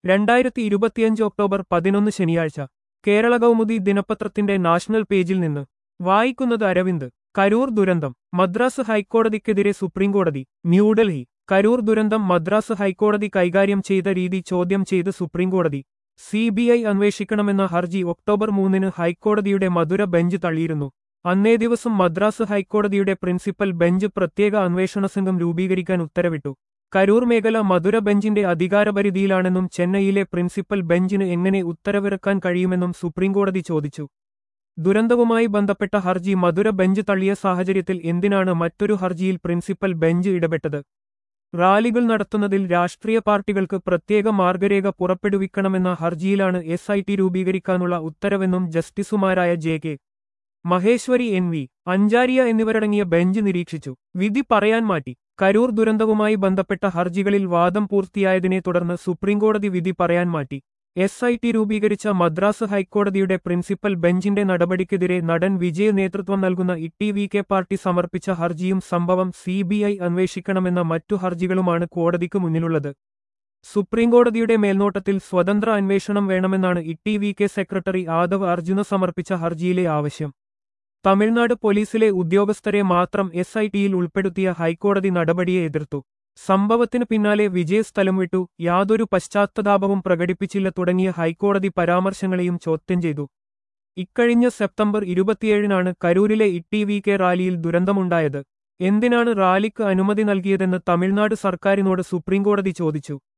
രണ്ടായിരത്തി ഇരുപത്തിയഞ്ച് ഒക്ടോബർ പതിനൊന്ന് ശനിയാഴ്ച കേരള കൗമുദി ദിനപത്രത്തിന്റെ നാഷണൽ പേജിൽ നിന്ന് വായിക്കുന്നത് അരവിന്ദ് കരൂർ ദുരന്തം മദ്രാസ് ഹൈക്കോടതിക്കെതിരെ സുപ്രീംകോടതി ന്യൂഡൽഹി കരൂർ ദുരന്തം മദ്രാസ് ഹൈക്കോടതി കൈകാര്യം ചെയ്ത രീതി ചോദ്യം ചെയ്ത് സുപ്രീംകോടതി സി ബി ഐ അന്വേഷിക്കണമെന്ന ഹർജി ഒക്ടോബർ മൂന്നിന് ഹൈക്കോടതിയുടെ മധുര ബെഞ്ച് തള്ളിയിരുന്നു അന്നേ ദിവസം മദ്രാസ് ഹൈക്കോടതിയുടെ പ്രിൻസിപ്പൽ ബെഞ്ച് പ്രത്യേക അന്വേഷണ സംഘം രൂപീകരിക്കാൻ ഉത്തരവിട്ടു കരൂർ മേഖല മധുര ബെഞ്ചിന്റെ അധികാരപരിധിയിലാണെന്നും ചെന്നൈയിലെ പ്രിൻസിപ്പൽ ബെഞ്ചിന് എങ്ങനെ ഉത്തരവിറക്കാൻ കഴിയുമെന്നും സുപ്രീംകോടതി ചോദിച്ചു ദുരന്തവുമായി ബന്ധപ്പെട്ട ഹർജി മധുര ബെഞ്ച് തള്ളിയ സാഹചര്യത്തിൽ എന്തിനാണ് മറ്റൊരു ഹർജിയിൽ പ്രിൻസിപ്പൽ ബെഞ്ച് ഇടപെട്ടത് റാലികൾ നടത്തുന്നതിൽ രാഷ്ട്രീയ പാർട്ടികൾക്ക് പ്രത്യേക മാർഗരേഖ പുറപ്പെടുവിക്കണമെന്ന ഹർജിയിലാണ് എസ് ഐ ടി രൂപീകരിക്കാനുള്ള ഉത്തരവെന്നും ജസ്റ്റിസുമാരായ J K Maheshwari N V Anjaria എന്നിവരടങ്ങിയ ബെഞ്ച് നിരീക്ഷിച്ചു വിധി പറയാൻ മാറ്റി കരൂർ ദുരന്തവുമായി ബന്ധപ്പെട്ട ഹർജികളിൽ വാദം പൂർത്തിയായതിനെ തുടർന്ന് സുപ്രീംകോടതി വിധി പറയാൻ മാറ്റി എസ് ഐ ടി രൂപീകരിച്ച മദ്രാസ് ഹൈക്കോടതിയുടെ പ്രിൻസിപ്പൽ ബെഞ്ചിന്റെ നടപടിക്കെതിരെ നടൻ വിജയ് നേതൃത്വം നൽകുന്ന ഇട്ടി വി കെ പാർട്ടി സമർപ്പിച്ച ഹർജിയും സംഭവം സി ബി ഐ അന്വേഷിക്കണമെന്ന മറ്റു ഹർജികളുമാണ് കോടതിക്ക് മുന്നിലുള്ളത് സുപ്രീംകോടതിയുടെ മേൽനോട്ടത്തിൽ സ്വതന്ത്ര അന്വേഷണം വേണമെന്നാണ് T V K secretary Aadhav Arjuna സമർപ്പിച്ച ഹർജിയിലെ ആവശ്യം തമിഴ്നാട് പോലീസിലെ ഉദ്യോഗസ്ഥരെ മാത്രം എസ് ഐ ടിയിൽ ഉൾപ്പെടുത്തിയ ഹൈക്കോടതി നടപടിയെ എതിർത്തു സംഭവത്തിന് പിന്നാലെ വിജയ് സ്ഥലം വിട്ടു യാതൊരു പശ്ചാത്തതാപവും പ്രകടിപ്പിച്ചില്ല തുടങ്ങിയ ഹൈക്കോടതി പരാമർശങ്ങളെയും ചോദ്യം ചെയ്തു ഇക്കഴിഞ്ഞ സെപ്റ്റംബർ ഇരുപത്തിയേഴിനാണ് കരൂരിലെ ഇട്ടി വി കെ റാലിയിൽ ദുരന്തമുണ്ടായത് എന്തിനാണ് റാലിക്ക് അനുമതി നൽകിയതെന്ന് തമിഴ്നാട് സർക്കാരിനോട് സുപ്രീംകോടതി ചോദിച്ചു